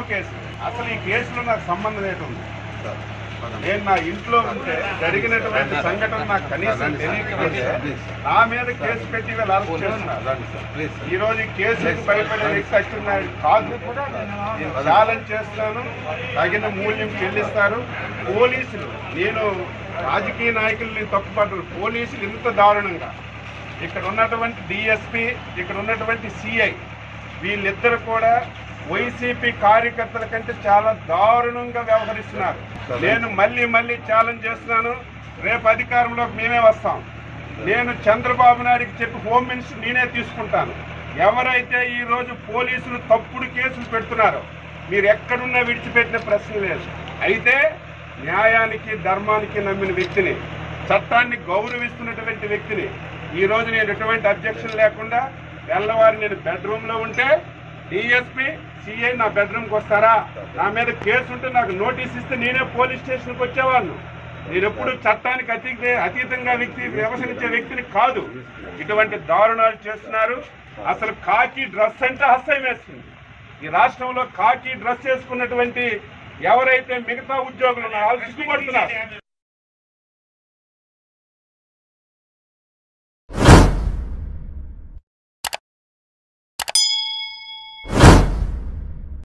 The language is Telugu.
కేసు అసలు ఈ కేసులో నాకు సంబంధం ఏంటుంది నేను నా ఇంట్లో ఉంటే జరిగినటువంటి సంఘటన నాకు కనీసం తెలియకపోతే నా మీద కేసు పెట్టి వీళ్ళు అరెస్ట్ చేస్తున్నారు ఈ రోజు ఈ కేసులకు భయపడే వ్యక్తి అచ్చెన్నాయుడు కాదు నేను ఛాలెంజ్ చేస్తాను తగిన మూల్యం చెల్లిస్తారు పోలీసులు నేను రాజకీయ నాయకుల్ని తప్పుపడ్డారు పోలీసులు ఇంత దారుణంగా ఇక్కడ ఉన్నటువంటి డిఎస్పి ఇక్కడ ఉన్నటువంటి సిఐ వీళ్ళిద్దరు కూడా వైసీపీ కార్యకర్తల కంటే చాలా దారుణంగా వ్యవహరిస్తున్నారు నేను మళ్ళీ మళ్ళీ ఛాలెంజ్ చేస్తున్నాను రేపు అధికారంలోకి మేమే వస్తాం నేను చంద్రబాబు నాయుడికి చెప్పి హోమ్ మినిస్టర్ నేనే తీసుకుంటాను ఎవరైతే ఈ రోజు పోలీసులు తప్పుడు కేసులు పెడుతున్నారో మీరు ఎక్కడున్నా విడిచిపెట్టిన ప్రశ్న లేదు అయితే న్యాయానికి ధర్మానికి నమ్మిన వ్యక్తిని చట్టాన్ని గౌరవిస్తున్నటువంటి వ్యక్తిని ఈ రోజు నేను ఎటువంటి అబ్జెక్షన్ లేకుండా తెల్లవారి నేను బెడ్రూమ్ లో ఉంటే డిఎస్పీ సిఐ నా బెడ్రూమ్కి వస్తారా నా మీద కేసు ఉంటే నాకు నోటీస్ ఇస్తే నేనే పోలీస్ స్టేషన్కి వచ్చేవాళ్ళు నేను ఎప్పుడు చట్టానికి అతీత అతీతంగా వ్యక్తి వ్యవహరించే వ్యక్తిని కాదు ఇటువంటి దారుణాలు చేస్తున్నారు అసలు కాకి డ్రెస్ అంటే అసహ్యం వేస్తుంది ఈ రాష్ట్రంలో కాకి డ్రెస్ వేసుకున్నటువంటి ఎవరైతే మిగతా ఉద్యోగులు ఉన్నారో వాళ్ళు సిగ్గుపడుతున్నారు